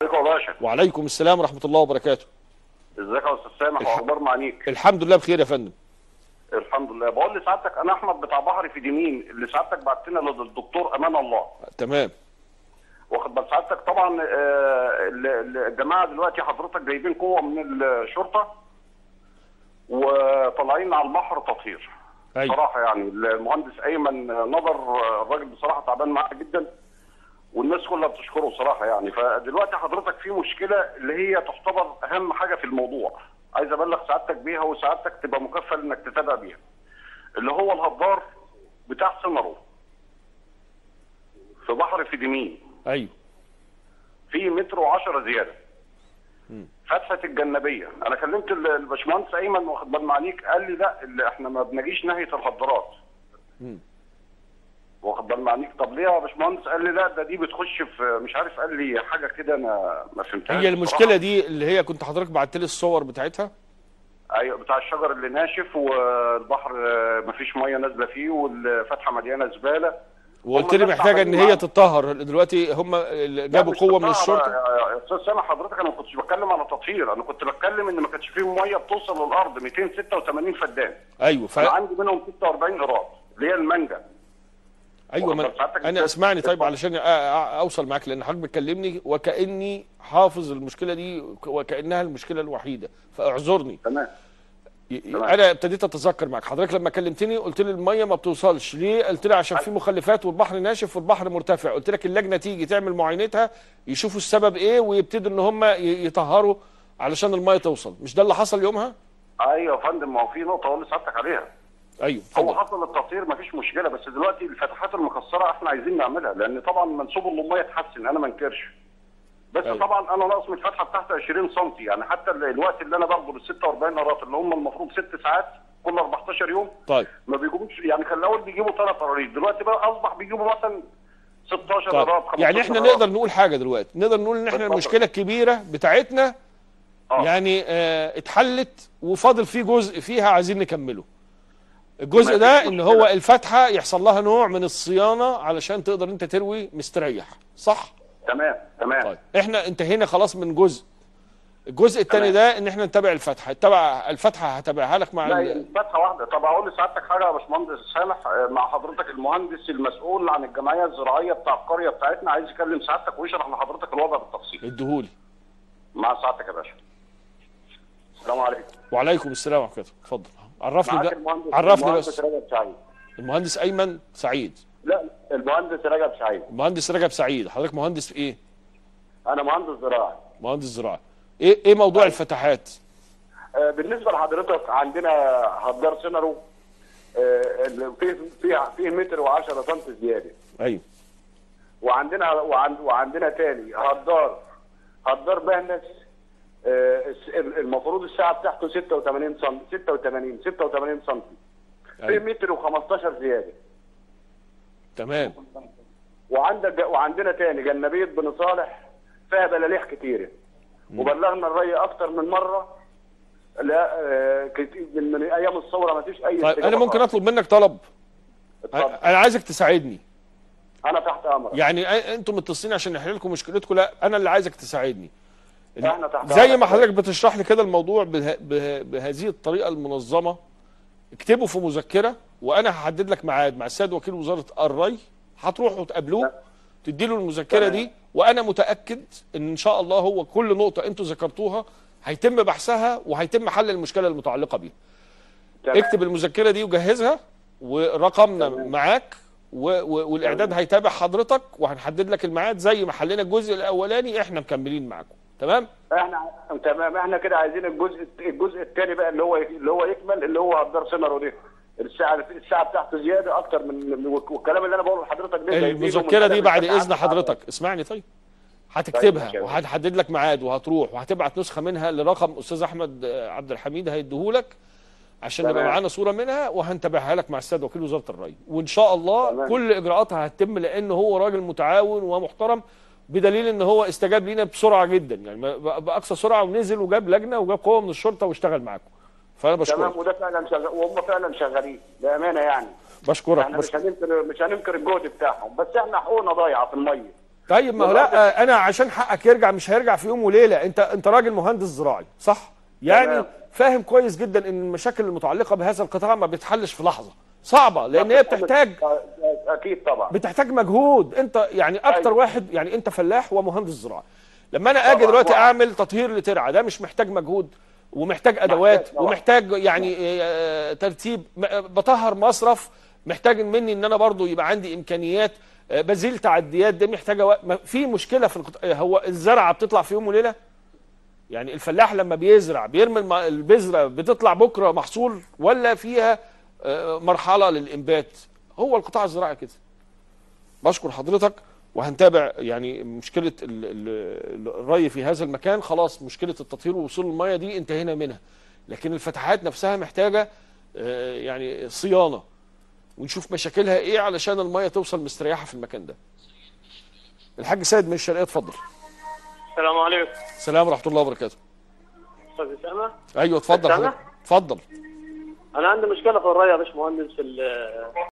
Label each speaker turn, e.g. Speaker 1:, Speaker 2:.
Speaker 1: ازيك يا باشا
Speaker 2: وعليكم السلام ورحمه الله وبركاته
Speaker 1: ازيك يا استاذ سامح واخبار معانيك
Speaker 2: الحمد لله بخير يا فندم
Speaker 1: الحمد لله بقول لسعادتك انا احمد بتاع بحر في دمين اللي سعادتك بعتنا للدكتور امان الله
Speaker 2: تمام
Speaker 1: واخد بال سعادتك طبعا آه، ال- ال- الجماعه دلوقتي حضرتك جايبين قوه من الشرطه وطالعين على البحر تطهير
Speaker 2: أيوة.
Speaker 1: صراحه يعني المهندس ايمن نظر آه، الراجل بصراحه تعبان معاه جدا والناس كلها بتشكره بصراحه يعني فدلوقتي حضرتك في مشكله اللي هي تعتبر اهم حاجه في الموضوع عايز ابلغ سعادتك بيها وسعادتك تبقى مكفل انك تتابع بيها اللي هو الهدار بتاع سمرو في بحر فيديمين
Speaker 2: ايوه
Speaker 1: في متر و10 زياده فتحه الجنبيه انا كلمت ال- الباشمهندس ايمن واخد بال معاليك قال لي لا اللي احنا ما بنجيش ناحيه الهدرات واخد بال معاليك طب ليه يا باشمهندس قال لي لا ده دي بتخش في مش عارف قال لي حاجه كده انا ما فهمتهاش
Speaker 2: هي المشكله
Speaker 1: بصراحة.
Speaker 2: دي اللي هي كنت حضرتك بعت لي الصور بتاعتها
Speaker 1: ايوه بتاع الشجر اللي ناشف والبحر ما فيش ميه نازله فيه والفتحه مليانه زباله
Speaker 2: وقلت
Speaker 1: هم
Speaker 2: لي
Speaker 1: الناس
Speaker 2: محتاجه ان
Speaker 1: عمالين
Speaker 2: هي
Speaker 1: معاهم.
Speaker 2: تتطهر دلوقتي هم اللي جابوا
Speaker 1: مش
Speaker 2: قوه من
Speaker 1: تطهر
Speaker 2: الشرطه
Speaker 1: يا- يا استاذ سامح حضرتك انا ما كنتش بتكلم على تطهير انا كنت بتكلم ان ما كانش فيه ميه بتوصل للارض 286 فدان
Speaker 2: ايوه ف...
Speaker 1: انا عندي منهم 46 قراط اللي هي المانجا
Speaker 2: ايوه ما...
Speaker 1: واخد ساعتك
Speaker 2: انا
Speaker 1: بت-
Speaker 2: اسمعني طيب
Speaker 1: بتفضل.
Speaker 2: علشان أ- أ- اوصل معاك لان حضرتك بتكلمني وكاني حافظ المشكله دي وكانها المشكله الوحيده فاعذرني
Speaker 1: تمام
Speaker 2: ي-
Speaker 1: تمام.
Speaker 2: انا ابتديت اتذكر معاك حضرتك لما كلمتني قلت لي الميه ما بتوصلش ليه قلت لي عشان في مخلفات والبحر ناشف والبحر مرتفع قلت لك اللجنه تيجي تعمل معاينتها يشوفوا السبب ايه ويبتدوا ان هم ي- يطهروا علشان الميه توصل مش ده اللي حصل يومها
Speaker 1: ايوه يا فندم ما هو في نقطه اقول لسعادتك عليها
Speaker 2: ايوه
Speaker 1: هو
Speaker 2: اتفضل
Speaker 1: حصل التطهير ما فيش مشكله بس دلوقتي الفتحات المكسره احنا عايزين نعملها لان طبعا منسوب الميه يتحسن انا ما انكرش بس
Speaker 2: أيوة.
Speaker 1: طبعا انا ناقص من الفتحه بتاعتي 20 سم يعني حتى ال- الوقت اللي انا باخده بال 46 قراط اللي هم المفروض ست ساعات كل 14 يوم
Speaker 2: طيب
Speaker 1: ما بيجيبوش يعني كان الاول بيجيبوا ثلاث قراريط دلوقتي بقى اصبح بيجيبوا مثلا 16
Speaker 2: طيب
Speaker 1: قراط 15
Speaker 2: يعني احنا
Speaker 1: قراط.
Speaker 2: نقدر نقول حاجه دلوقتي نقدر نقول ان احنا
Speaker 1: اتفضل.
Speaker 2: المشكله الكبيره بتاعتنا
Speaker 1: آه.
Speaker 2: يعني اه اتحلت وفاضل في جزء فيها عايزين نكمله الجزء
Speaker 1: ما
Speaker 2: ده
Speaker 1: فيش
Speaker 2: ان
Speaker 1: مشكلة.
Speaker 2: هو الفتحه يحصل لها نوع من الصيانه علشان تقدر انت تروي مستريح صح
Speaker 1: تمام تمام
Speaker 2: طيب احنا انتهينا خلاص من جزء الجزء الثاني
Speaker 1: تمام.
Speaker 2: ده ان احنا نتابع الفتحه تتابع الفتحه هتابعها لك مع
Speaker 1: لا
Speaker 2: ال...
Speaker 1: هي فتحه واحده طب اقول لسعادتك حاجه يا باشمهندس سامح آه، مع حضرتك المهندس المسؤول عن الجمعيه الزراعيه بتاع القريه بتاعتنا عايز يكلم سعادتك ويشرح لحضرتك الوضع بالتفصيل
Speaker 2: اديهولي
Speaker 1: مع سعادتك يا باشا السلام عليكم
Speaker 2: وعليكم السلام ورحمه الله اتفضل عرفني
Speaker 1: معاك
Speaker 2: ده
Speaker 1: المهندس
Speaker 2: عرفني
Speaker 1: المهندس
Speaker 2: بس
Speaker 1: رجب سعيد
Speaker 2: المهندس ايمن سعيد
Speaker 1: لا المهندس رجب سعيد
Speaker 2: المهندس رجب سعيد حضرتك مهندس في ايه
Speaker 1: انا مهندس زراعي
Speaker 2: مهندس زراعه ايه ايه موضوع الفتحات
Speaker 1: آه، بالنسبه لحضرتك عندنا هدار سينارو آه، اللي فيه فيه فيه متر و10 سم زياده
Speaker 2: ايوه
Speaker 1: وعندنا وعند وعندنا تاني هدار هدار بهنس آه، الس- المفروض الساعه بتاعته 86 سم 86 86 سم في
Speaker 2: أيوة.
Speaker 1: متر و15 زياده
Speaker 2: تمام
Speaker 1: وعندك وعندنا تاني جنبيه بن صالح فيها بلاليح كتيره وبلغنا الري اكتر من مره لا آه، كت- من, من ايام الثوره ما فيش اي
Speaker 2: طيب
Speaker 1: استجابة
Speaker 2: انا ممكن
Speaker 1: خالص.
Speaker 2: اطلب منك طلب
Speaker 1: اتفضل.
Speaker 2: انا عايزك تساعدني
Speaker 1: انا تحت امرك
Speaker 2: يعني أ- انتم متصلين عشان نحل لكم مشكلتكم لا انا اللي عايزك تساعدني
Speaker 1: احنا تحت
Speaker 2: زي
Speaker 1: أمرك.
Speaker 2: ما حضرتك بتشرح لي كده الموضوع به... به... بهذه الطريقه المنظمه اكتبه في مذكره وانا هحدد لك ميعاد مع السيد وكيل وزاره الري هتروحوا تقابلوه تدي له المذكره
Speaker 1: تمام.
Speaker 2: دي وانا متاكد ان ان شاء الله هو كل نقطه انتوا ذكرتوها هيتم بحثها وهيتم حل المشكله المتعلقه بيها
Speaker 1: تمام.
Speaker 2: اكتب المذكره دي وجهزها ورقمنا
Speaker 1: تمام.
Speaker 2: معاك و... و... والاعداد هيتابع حضرتك وهنحدد لك الميعاد زي ما حلينا الجزء الاولاني احنا مكملين معاكم تمام
Speaker 1: احنا تمام احنا كده عايزين الجزء الجزء الثاني بقى اللي هو اللي هو يكمل اللي هو هدار سينارو دي الساعه الساعه بتاعته زياده اكتر من من- والكلام اللي انا بقوله لحضرتك ده جايبينه من
Speaker 2: المذكره دي
Speaker 1: ثلاث
Speaker 2: بعد
Speaker 1: ساعات
Speaker 2: اذن حضرتك اسمعني طيب هتكتبها
Speaker 1: ماشي يا باشا.
Speaker 2: وهتحدد لك ميعاد وهتروح وهتبعت نسخه منها لرقم استاذ احمد آه، عبد الحميد هيديهولك عشان
Speaker 1: تمام.
Speaker 2: يبقى معانا صوره منها وهنتابعها لك مع السيد وكيل وزاره الري وان شاء الله
Speaker 1: تمام.
Speaker 2: كل اجراءاتها هتتم لان هو راجل متعاون ومحترم بدليل ان هو استجاب لينا بسرعه جدا يعني ما- باقصى سرعه ونزل وجاب لجنه وجاب قوه من الشرطه واشتغل معاكم فانا
Speaker 1: تمام
Speaker 2: بشكرك
Speaker 1: وده فعلا شغال وهم فعلا شغالين بامانه يعني
Speaker 2: بشكرك
Speaker 1: احنا
Speaker 2: بش...
Speaker 1: مش هننكر مش هننكر الجهد بتاعهم بس احنا حقوقنا ضايعه في الميه
Speaker 2: طيب ما هو لا انا عشان حقك يرجع مش هيرجع في يوم وليله انت انت راجل مهندس زراعي صح يعني
Speaker 1: تمام.
Speaker 2: فاهم كويس جدا ان المشاكل المتعلقه بهذا القطاع ما بتحلش في لحظه صعبه لان هي بتحتاج
Speaker 1: اكيد طبعا
Speaker 2: بتحتاج مجهود انت يعني اكتر
Speaker 1: أيوة.
Speaker 2: واحد يعني انت فلاح ومهندس زراعي لما انا اجي
Speaker 1: طبعاً،
Speaker 2: دلوقتي
Speaker 1: طبعاً.
Speaker 2: اعمل تطهير لترعه ده مش محتاج مجهود ومحتاج ادوات
Speaker 1: طبعاً.
Speaker 2: ومحتاج يعني آه، ترتيب م- بطهر مصرف محتاج مني ان انا برضو يبقى عندي امكانيات آه، بزيل تعديات دي محتاجه وقت ما- في مشكله في القط... آه، هو الزرعه بتطلع في يوم وليله يعني الفلاح لما بيزرع بيرمي الم- البذره بتطلع بكره محصول ولا فيها آه، مرحله للانبات هو القطاع الزراعي كده بشكر حضرتك وهنتابع يعني مشكله ال- ال- الري في هذا المكان خلاص مشكله التطهير ووصول الميه دي انتهينا منها لكن الفتحات نفسها محتاجه آه، يعني صيانه ونشوف مشاكلها ايه علشان الميه توصل مستريحه في المكان ده الحاج سيد من الشرقيه اتفضل
Speaker 3: السلام عليكم
Speaker 2: السلام ورحمه الله وبركاته
Speaker 3: استاذ اسامه
Speaker 2: ايوه اتفضل
Speaker 3: أسامة؟
Speaker 2: حضرتك اتفضل
Speaker 3: انا عندي مشكله في الري يا باشمهندس في ال-